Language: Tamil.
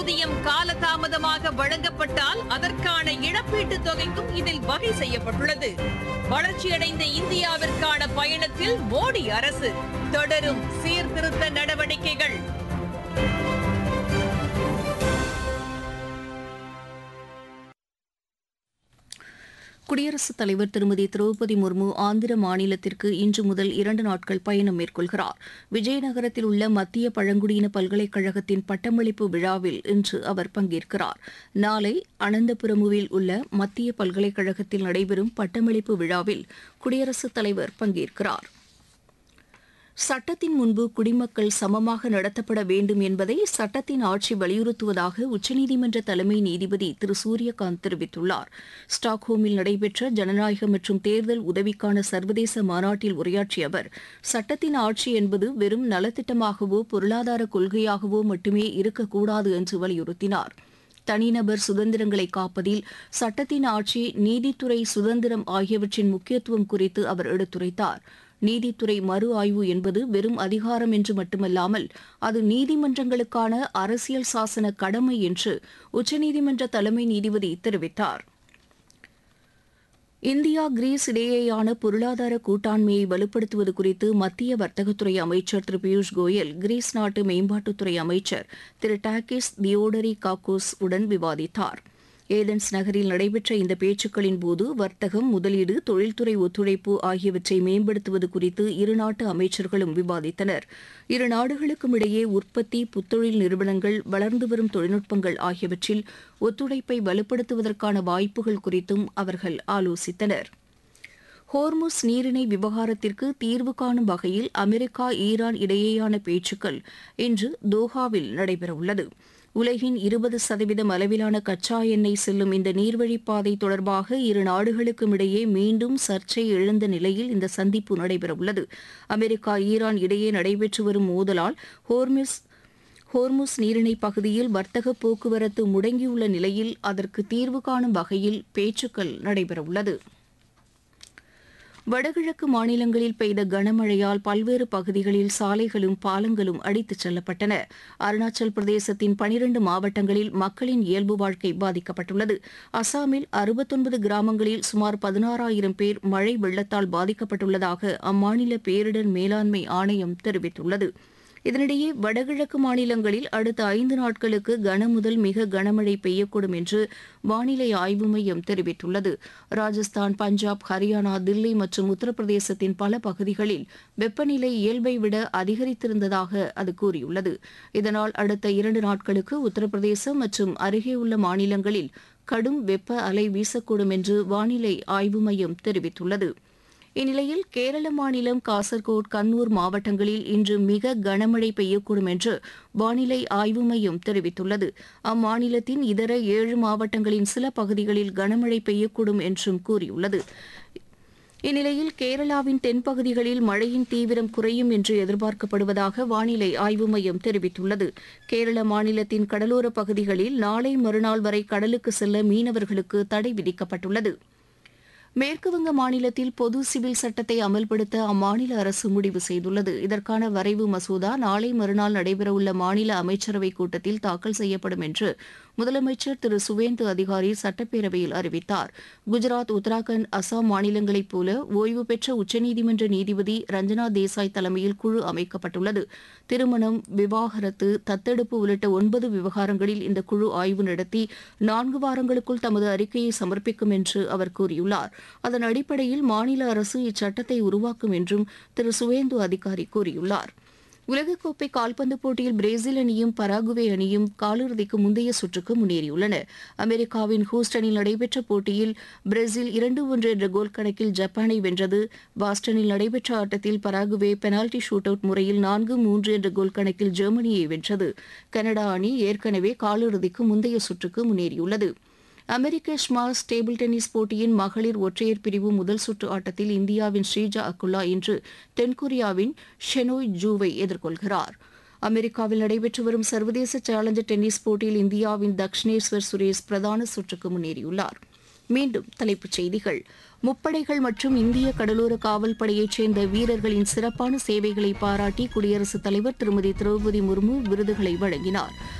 ஊதியம் காலதாமதமாக வழங்கப்பட்டால் அதற்கான இழப்பீட்டுத் தொகைக்கும் இதில் வகை செய்யப்பட்டுள்ளது வளர்ச்சியடைந்த இந்தியாவிற்கான பயணத்தில் மோடி அரசு தொடரும் சீர்திருத்த நடவடிக்கைகள் குடியரசுத் தலைவர் திருமதி திரௌபதி முர்மு ஆந்திர மாநிலத்திற்கு இன்று முதல் இரண்டு நாட்கள் பயணம் மேற்கொள்கிறார் விஜயநகரத்தில் உள்ள மத்திய பழங்குடியின பல்கலைக்கழகத்தின் பட்டமளிப்பு விழாவில் இன்று அவர் பங்கேற்கிறார் நாளை அனந்தபுரமுவில் உள்ள மத்திய பல்கலைக்கழகத்தில் நடைபெறும் பட்டமளிப்பு விழாவில் குடியரசுத் தலைவர் பங்கேற்கிறார் சட்டத்தின் முன்பு குடிமக்கள் சமமாக நடத்தப்பட வேண்டும் என்பதை சட்டத்தின் ஆட்சி வலியுறுத்துவதாக உச்சநீதிமன்ற தலைமை நீதிபதி திரு சூரியகாந்த் தெரிவித்துள்ளார் ஸ்டாக்ஹோமில் நடைபெற்ற ஜனநாயக மற்றும் தேர்தல் உதவிக்கான சர்வதேச மாநாட்டில் உரையாற்றிய அவர் சட்டத்தின் ஆட்சி என்பது வெறும் நலத்திட்டமாகவோ பொருளாதார கொள்கையாகவோ மட்டுமே இருக்கக்கூடாது என்று வலியுறுத்தினார் தனிநபர் சுதந்திரங்களை காப்பதில் சட்டத்தின் ஆட்சி நீதித்துறை சுதந்திரம் ஆகியவற்றின் முக்கியத்துவம் குறித்து அவர் எடுத்துரைத்தார் நீதித்துறை மறு ஆய்வு என்பது வெறும் அதிகாரம் என்று மட்டுமல்லாமல் அது நீதிமன்றங்களுக்கான அரசியல் சாசன கடமை என்று உச்சநீதிமன்ற தலைமை நீதிபதி தெரிவித்தார் இந்தியா கிரீஸ் இடையேயான பொருளாதார கூட்டாண்மையை வலுப்படுத்துவது குறித்து மத்திய வர்த்தகத்துறை அமைச்சர் திரு பியூஷ் கோயல் கிரீஸ் நாட்டு மேம்பாட்டுத்துறை அமைச்சர் திரு டாக்கிஸ் தியோடரி காக்கோஸ் உடன் விவாதித்தார் ஏதென்ஸ் நகரில் நடைபெற்ற இந்த பேச்சுக்களின் போது வர்த்தகம் முதலீடு தொழில்துறை ஒத்துழைப்பு ஆகியவற்றை மேம்படுத்துவது குறித்து இரு நாட்டு அமைச்சர்களும் விவாதித்தனர் இரு நாடுகளுக்கும் இடையே உற்பத்தி புத்தொழில் நிறுவனங்கள் வளர்ந்து வரும் தொழில்நுட்பங்கள் ஆகியவற்றில் ஒத்துழைப்பை வலுப்படுத்துவதற்கான வாய்ப்புகள் குறித்தும் அவர்கள் ஆலோசித்தனர் ஹோர்முஸ் நீரிணை விவகாரத்திற்கு தீர்வு காணும் வகையில் அமெரிக்கா ஈரான் இடையேயான பேச்சுக்கள் இன்று தோஹாவில் நடைபெறவுள்ளது உலகின் இருபது சதவீதம் அளவிலான கச்சா எண்ணெய் செல்லும் இந்த நீர்வழிப்பாதை தொடர்பாக இரு நாடுகளுக்கும் இடையே மீண்டும் சர்ச்சை எழுந்த நிலையில் இந்த சந்திப்பு நடைபெறவுள்ளது அமெரிக்கா ஈரான் இடையே நடைபெற்று வரும் மோதலால் ஹோர்மிஸ் ஹோர்முஸ் நீரிணை பகுதியில் வர்த்தக போக்குவரத்து முடங்கியுள்ள நிலையில் அதற்கு தீர்வு காணும் வகையில் பேச்சுக்கள் நடைபெறவுள்ளது வடகிழக்கு மாநிலங்களில் பெய்த கனமழையால் பல்வேறு பகுதிகளில் சாலைகளும் பாலங்களும் அடித்துச் செல்லப்பட்டன அருணாச்சல் பிரதேசத்தின் பனிரண்டு மாவட்டங்களில் மக்களின் இயல்பு வாழ்க்கை பாதிக்கப்பட்டுள்ளது அசாமில் அறுபத்தொன்பது கிராமங்களில் சுமார் பதினாறாயிரம் பேர் மழை வெள்ளத்தால் பாதிக்கப்பட்டுள்ளதாக அம்மாநில பேரிடர் மேலாண்மை ஆணையம் தெரிவித்துள்ளது இதனிடையே வடகிழக்கு மாநிலங்களில் அடுத்த ஐந்து நாட்களுக்கு கனமுதல் மிக கனமழை பெய்யக்கூடும் என்று வானிலை ஆய்வு மையம் தெரிவித்துள்ளது ராஜஸ்தான் பஞ்சாப் ஹரியானா தில்லி மற்றும் உத்தரப்பிரதேசத்தின் பல பகுதிகளில் வெப்பநிலை இயல்பை விட அதிகரித்திருந்ததாக அது கூறியுள்ளது இதனால் அடுத்த இரண்டு நாட்களுக்கு உத்தரப்பிரதேசம் மற்றும் அருகே உள்ள மாநிலங்களில் கடும் வெப்ப அலை வீசக்கூடும் என்று வானிலை ஆய்வு மையம் தெரிவித்துள்ளது இந்நிலையில் கேரள மாநிலம் காசர்கோட் கண்ணூர் மாவட்டங்களில் இன்று மிக கனமழை பெய்யக்கூடும் என்று வானிலை ஆய்வு மையம் தெரிவித்துள்ளது அம்மாநிலத்தின் இதர ஏழு மாவட்டங்களின் சில பகுதிகளில் கனமழை பெய்யக்கூடும் என்றும் கூறியுள்ளது இந்நிலையில் கேரளாவின் தென்பகுதிகளில் மழையின் தீவிரம் குறையும் என்று எதிர்பார்க்கப்படுவதாக வானிலை ஆய்வு மையம் தெரிவித்துள்ளது கேரள மாநிலத்தின் கடலோர பகுதிகளில் நாளை மறுநாள் வரை கடலுக்கு செல்ல மீனவர்களுக்கு தடை விதிக்கப்பட்டுள்ளது மேற்குவங்க மாநிலத்தில் பொது சிவில் சட்டத்தை அமல்படுத்த அம்மாநில அரசு முடிவு செய்துள்ளது இதற்கான வரைவு மசோதா நாளை மறுநாள் நடைபெறவுள்ள மாநில அமைச்சரவைக் கூட்டத்தில் தாக்கல் செய்யப்படும் என்று முதலமைச்சர் திரு சுவேந்து அதிகாரி சட்டப்பேரவையில் அறிவித்தார் குஜராத் உத்தராகண்ட் அசாம் மாநிலங்களைப் போல ஓய்வு பெற்ற உச்சநீதிமன்ற நீதிபதி ரஞ்சனா தேசாய் தலைமையில் குழு அமைக்கப்பட்டுள்ளது திருமணம் விவாகரத்து தத்தெடுப்பு உள்ளிட்ட ஒன்பது விவகாரங்களில் இந்த குழு ஆய்வு நடத்தி நான்கு வாரங்களுக்குள் தமது அறிக்கையை சமர்ப்பிக்கும் என்று அவர் கூறியுள்ளார் அதன் அடிப்படையில் மாநில அரசு இச்சட்டத்தை உருவாக்கும் என்றும் திரு சுவேந்து அதிகாரி கூறியுள்ளார் உலகக்கோப்பை கால்பந்து போட்டியில் பிரேசில் அணியும் பராகுவே அணியும் காலிறுதிக்கு முந்தைய சுற்றுக்கு முன்னேறியுள்ளன அமெரிக்காவின் ஹூஸ்டனில் நடைபெற்ற போட்டியில் பிரேசில் இரண்டு ஒன்று என்ற கோல் கணக்கில் ஜப்பானை வென்றது பாஸ்டனில் நடைபெற்ற ஆட்டத்தில் பராகுவே பெனால்டி ஷூட் அவுட் முறையில் நான்கு மூன்று என்ற கோல் கணக்கில் ஜெர்மனியை வென்றது கனடா அணி ஏற்கனவே காலிறுதிக்கு முந்தைய சுற்றுக்கு முன்னேறியுள்ளது அமெரிக்க ஸ்மாஷ் டேபிள் டென்னிஸ் போட்டியின் மகளிர் ஒற்றையர் பிரிவு முதல் சுற்று ஆட்டத்தில் இந்தியாவின் ஸ்ரீஜா அக்குல்லா இன்று தென்கொரியாவின் ஷெனோய் ஜூவை எதிர்கொள்கிறார் அமெரிக்காவில் நடைபெற்று வரும் சர்வதேச சேலஞ்சர் டென்னிஸ் போட்டியில் இந்தியாவின் தக்ஷனேஸ்வர் சுரேஷ் பிரதான சுற்றுக்கு முன்னேறியுள்ளார் மீண்டும் தலைப்புச் செய்திகள் முப்படைகள் மற்றும் இந்திய கடலோர காவல் படையைச் சேர்ந்த வீரர்களின் சிறப்பான சேவைகளை பாராட்டி குடியரசுத் தலைவர் திருமதி திரௌபதி முர்மு விருதுகளை வழங்கினார்